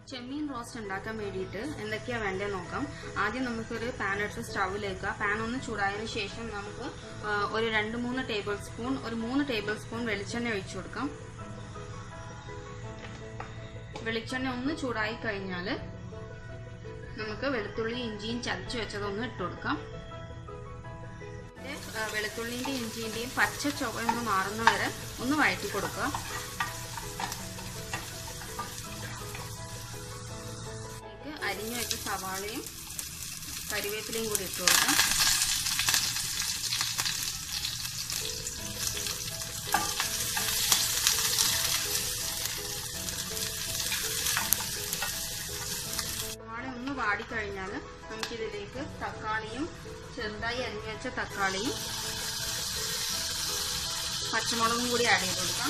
ചെമ്മീൻ റോസ്റ്റ് ഉണ്ടാക്കാൻ വേണ്ടിയിട്ട് എന്തൊക്കെയാണ് വേണ്ടത് നോക്കാം ആദ്യം നമുക്കൊരു പാൻ എടുത്ത് സ്റ്റൗവിലേക്ക് പാൻ ഒന്ന് ചൂടായതിനു ശേഷം നമുക്ക് ആ, ഒരു രണ്ട് മൂന്ന് ടേബിൾ സ്പൂൺ ഒരു മൂന്ന് ടേബിൾ സ്പൂൺ വെളിച്ചെണ്ണ ഒഴിച്ചു കൊടുക്കാം വെളിച്ചെണ്ണ ഒന്ന് ചൂടായി കഴിഞ്ഞാൽ നമുക്ക് വെളുത്തുള്ളി ഇഞ്ചിയും ചതച്ച് വെച്ചതൊന്ന് ഇട്ട് കൊടുക്കാം ഇത്, ആ, വെളുത്തുള്ളിന്റെയും ഇഞ്ചിന്റെയും പച്ച ചുവന്ന് മാറുന്ന വരെ ഒന്ന് വഴറ്റി കൊടുക്കുക ഇതിലേക്ക് അരിഞ്ഞു വെച്ച സവാളയും കരിവേപ്പിലയും കൂടി ഇട്ട് കൊടുക്കാം സവാള ഒന്ന് വാടിക്കഴിഞ്ഞാൽ നമുക്കിതിലേക്ക് തക്കാളിയും ചെറുതായി അരിഞ്ഞു വെച്ച തക്കാളിയും പച്ചമുളകും കൂടി ആഡ് ചെയ്ത് കൊടുക്കാം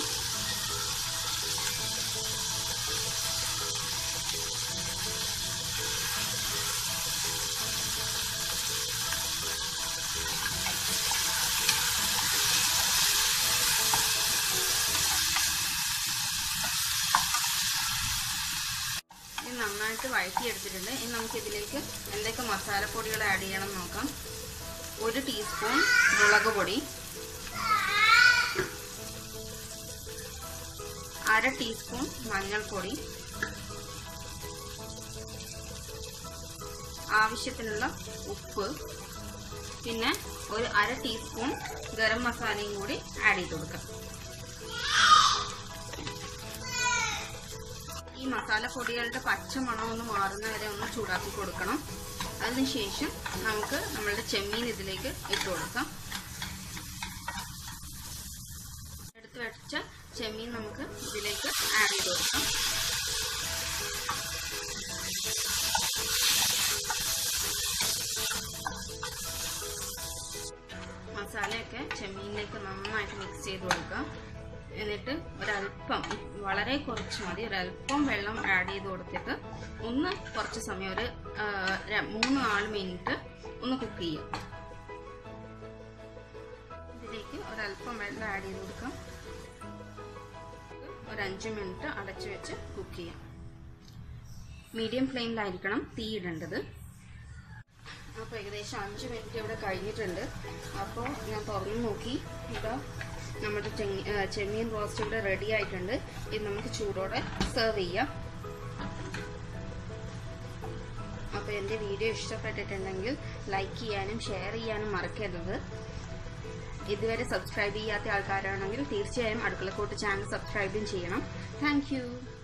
ഇത് നന്നായിട്ട് വഴറ്റിയെടുത്തിട്ടുണ്ട് ഇനി നമുക്ക് ഇതിലേക്ക് എന്തൊക്കെ മസാലപ്പൊടികൾ ആഡ് ചെയ്യണം എന്ന് നോക്കാം ഒരു ടീസ്പൂൺ മുളക് പൊടി അര ടീസ്പൂൺ മഞ്ഞൾപ്പൊടി ആവശ്യത്തിനുള്ള ഉപ്പ് പിന്നെ ഒരു അര ടീസ്പൂൺ ഗരം മസാലയും കൂടി ആഡ് ചെയ്ത് കൊടുക്കാം ഈ മസാലപ്പൊടികളുടെ പച്ച മണം ഒന്ന് മാറുന്ന വരെ ഒന്ന് ചൂടാക്കി കൊടുക്കണം അതിനുശേഷം നമുക്ക് നമ്മളുടെ ചെമ്മീൻ ഇതിലേക്ക് ഇട്ട് കൊടുക്കാം എടുത്തു വെച്ച ചെമ്മീൻ നമുക്ക് ഇതിലേക്ക് ആഡ് ചെയ്ത് കൊടുക്കാം മസാലയൊക്കെ ചെമ്മീനിലേക്ക് നന്നായിട്ട് മിക്സ് ചെയ്ത് കൊടുക്കാം എന്നിട്ട് ഒരല്പം വളരെ കുറച്ച് മതി ഒരല്പം വെള്ളം ആഡ് ചെയ്ത് കൊടുത്തിട്ട് ഒന്ന് കുറച്ച് സമയം ഒരു ആ, ര- മൂന്ന് നാല് മിനിറ്റ് ഒന്ന് കുക്ക് ചെയ്യാം ഇതിലേക്ക് ഒരല്പം വെള്ളം ആഡ് ചെയ്ത് കൊടുക്കാം ഒരു അഞ്ച് മിനിറ്റ് അടച്ചു വെച്ച് കുക്ക് ചെയ്യാം മീഡിയം ഫ്ലെയിമിലായിരിക്കണം തീ ഇടേണ്ടത് അപ്പോൾ ഏകദേശം അഞ്ച് മിനിറ്റ് ഇവിടെ കഴിഞ്ഞിട്ടുണ്ട് അപ്പോൾ ഞാൻ തുറന്നു നോക്കി ഇതാ നമ്മുടെ ചെങ്ങ- ആ, ചെമ്മീൻ റോസ്റ്റ് ഇവിടെ റെഡി ആയിട്ടുണ്ട് ഇത് നമുക്ക് ചൂടോടെ സെർവ് ചെയ്യാം അപ്പോൾ എൻ്റെ വീഡിയോ ഇഷ്ടപ്പെട്ടിട്ടുണ്ടെങ്കിൽ ലൈക്ക് ചെയ്യാനും ഷെയർ ചെയ്യാനും മറക്കരുത് ഇതുവരെ സബ്സ്ക്രൈബ് ചെയ്യാത്ത ആൾക്കാരാണെങ്കിൽ തീർച്ചയായും അടുക്കളക്കോട്ട് ചാനൽ സബ്സ്ക്രൈബും ചെയ്യണം താങ്ക്